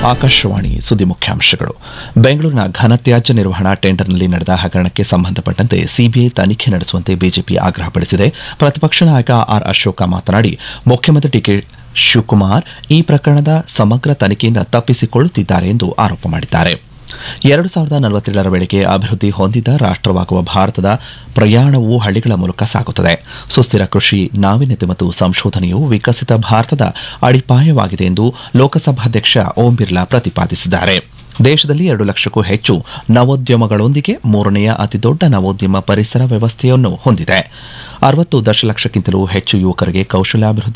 ಆಕಾಶವಾಣಿ ಸುದ್ದಿ ಮುಖ್ಯಾಂಶಗಳು ಬೆಂಗಳೂರಿನ ಘನತ್ಯಾಜ್ಯ ನಿರ್ವಹಣಾ ಟೆಂಡರ್ನಲ್ಲಿ ನಡೆದ ಹಗರಣಕ್ಕೆ ಸಂಬಂಧಪಟ್ಟಂತೆ ಸಿಬಿಐ ತನಿಖೆ ನಡೆಸುವಂತೆ ಬಿಜೆಪಿ ಆಗ್ರಹಪಡಿಸಿದೆ ಪ್ರತಿಪಕ್ಷ ನಾಯಕ ಆರ್ ಅಶೋಕ ಮಾತನಾಡಿ ಮುಖ್ಯಮಂತ್ರಿ ಡಿಕೆ ಶಿವಕುಮಾರ್ ಈ ಪ್ರಕರಣದ ಸಮಗ್ರ ತನಿಖೆಯಿಂದ ತಪ್ಪಿಸಿಕೊಳ್ಳುತ್ತಿದ್ದಾರೆ ಎಂದು ಆರೋಪ ಮಾಡಿದ್ದಾರೆ ಎರಡು ಸಾವಿರದ ನಲವತ್ತೇಳರ ವೇಳೆಗೆ ಅಭಿವೃದ್ಧಿ ಹೊಂದಿದ ರಾಷ್ಟವಾಗುವ ಭಾರತದ ಪ್ರಯಾಣವು ಹಳ್ಳಿಗಳ ಮೂಲಕ ಸಾಗುತ್ತದೆ ಸುಸ್ಥಿರ ಕೃಷಿ ನಾವೀನ್ಯತೆ ಮತ್ತು ಸಂಶೋಧನೆಯು ವಿಕಸಿತ ಭಾರತದ ಅಡಿಪಾಯವಾಗಿದೆ ಎಂದು ಲೋಕಸಭಾಧ್ಯಕ್ಷ ಓಂ ಬಿರ್ಲಾ ಪ್ರತಿಪಾದಿಸಿದ್ದಾರೆ ದೇಶದಲ್ಲಿ ಎರಡು ಲಕ್ಷಕ್ಕೂ ಹೆಚ್ಚು ನವೋದ್ಯಮಗಳೊಂದಿಗೆ ಮೂರನೆಯ ಅತಿದೊಡ್ಡ ನವೋದ್ಯಮ ಪರಿಸರ ವ್ಯವಸ್ಥೆಯನ್ನು ಹೊಂದಿದೆ ಅರವತ್ತು ದಶಲಕ್ಷಕ್ಕಿಂತಲೂ ಹೆಚ್ಚು ಯುವಕರಿಗೆ ಕೌಶಲ್ಯಾಭಿವೃದ್ಧಿ